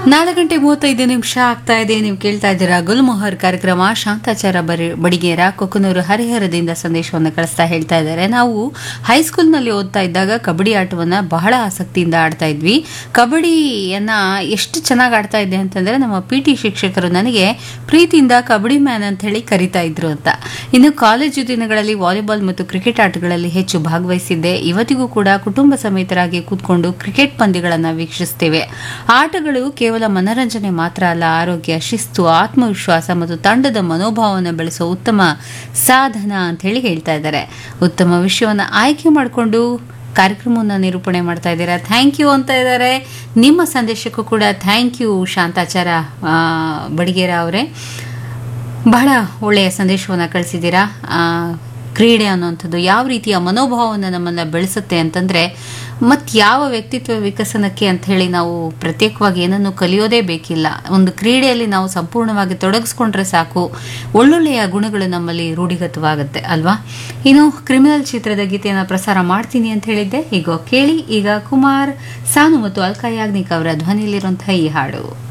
ನಾಲ್ಕು ಗಂಟೆ ಮೂವತ್ತೈದು ನಿಮಿಷ ಆಗ್ತಾ ಇದೆ ನೀವು ಕೇಳ್ತಾ ಇದ್ದೀರಾ ಗುಲ್ಮೊಹರ್ ಕಾರ್ಯಕ್ರಮ ಶಾಂತಾಚಾರ ಬರಿ ಬಡಿಗೇರ ಕೊಕ್ಕನೂರು ಹರಿಹರದಿಂದ ಸಂದೇಶವನ್ನು ಕಳಿಸ್ತಾ ಹೇಳ್ತಾ ಇದ್ದಾರೆ ನಾವು ಹೈಸ್ಕೂಲ್ನಲ್ಲಿ ಓದ್ತಾ ಇದ್ದಾಗ ಕಬಡ್ಡಿ ಆಟವನ್ನ ಬಹಳ ಆಸಕ್ತಿಯಿಂದ ಆಡ್ತಾ ಇದ್ವಿ ಕಬಡ್ಡಿಯನ್ನ ಎಷ್ಟು ಚೆನ್ನಾಗಿ ಆಡ್ತಾ ಇದ್ದೆ ಅಂತಂದ್ರೆ ನಮ್ಮ ಪಿ ಟಿ ಶಿಕ್ಷಕರು ನನಗೆ ಪ್ರೀತಿಯಿಂದ ಕಬಡ್ಡಿ ಮ್ಯಾನ್ ಅಂತ ಹೇಳಿ ಕರಿತಾ ಇದ್ರು ಅಂತ ಇನ್ನು ಕಾಲೇಜು ದಿನಗಳಲ್ಲಿ ವಾಲಿಬಾಲ್ ಮತ್ತು ಕ್ರಿಕೆಟ್ ಆಟಗಳಲ್ಲಿ ಹೆಚ್ಚು ಭಾಗವಹಿಸಿದ್ದೆ ಇವತ್ತಿಗೂ ಕೂಡ ಕುಟುಂಬ ಸಮೇತರಾಗಿ ಕೂತ್ಕೊಂಡು ಕ್ರಿಕೆಟ್ ಪಂದ್ಯಗಳನ್ನು ವೀಕ್ಷಿಸ್ತೇವೆ ಆಟಗಳು ಕೇವಲ ಮನರಂಜನೆ ಮಾತ್ರ ಅಲ್ಲ ಆರೋಗ್ಯ ಶಿಸ್ತು ಆತ್ಮವಿಶ್ವಾಸ ಮತ್ತು ತಂಡದ ಮನೋಭಾವವನ್ನು ಬೆಳೆಸುವ ಉತ್ತಮ ಸಾಧನ ಅಂತ ಹೇಳಿ ಹೇಳ್ತಾ ಇದ್ದಾರೆ ಉತ್ತಮ ವಿಷಯವನ್ನು ಆಯ್ಕೆ ಮಾಡಿಕೊಂಡು ಕಾರ್ಯಕ್ರಮವನ್ನು ನಿರೂಪಣೆ ಮಾಡ್ತಾ ಇದ್ದೀರಾ ಥ್ಯಾಂಕ್ ಯು ಅಂತ ಇದ್ದಾರೆ ನಿಮ್ಮ ಸಂದೇಶಕ್ಕೂ ಕೂಡ ಥ್ಯಾಂಕ್ ಯು ಶಾಂತಾಚಾರ ಆ, ಬಡಿಗೇರ ಅವರೇ ಬಹಳ ಒಳ್ಳೆಯ ಸಂದೇಶವನ್ನು ಕಳಿಸಿದ್ದೀರಾ ಆ, ಕ್ರೀಡೆ ಅನ್ನುವಂಥದ್ದು ಯಾವ ರೀತಿಯ ಮನೋಭಾವವನ್ನು ನಮ್ಮನ್ನು ಬೆಳೆಸುತ್ತೆ ಅಂತಂದರೆ ಮತ್ತು ಯಾವ ವ್ಯಕ್ತಿತ್ವ ವಿಕಸನಕ್ಕೆ ಅಂತ ಹೇಳಿ ನಾವು ಪ್ರತ್ಯೇಕವಾಗಿ ಏನನ್ನು ಕಲಿಯೋದೇ ಬೇಕಿಲ್ಲ ಒಂದು ಕ್ರೀಡೆಯಲ್ಲಿ ನಾವು ಸಂಪೂರ್ಣವಾಗಿ ತೊಡಗಿಸ್ಕೊಂಡ್ರೆ ಸಾಕು ಒಳ್ಳೊಳ್ಳೆಯ ಗುಣಗಳು ನಮ್ಮಲ್ಲಿ ರೂಢಿಗತವಾಗುತ್ತೆ ಅಲ್ವಾ ಇನ್ನು ಕ್ರಿಮಿನಲ್ ಚಿತ್ರದ ಗೀತೆಯನ್ನು ಪ್ರಸಾರ ಮಾಡ್ತೀನಿ ಅಂತ ಹೇಳಿದ್ದೆ ಈಗ ಕೇಳಿ ಈಗ ಕುಮಾರ್ ಸಾನು ಮತ್ತು ಅಲ್ಕಾ ಯಾಗ್ನಿಕ್ ಅವರ ಧ್ವನಿಯಲ್ಲಿರುವಂತಹ ಈ ಹಾಡು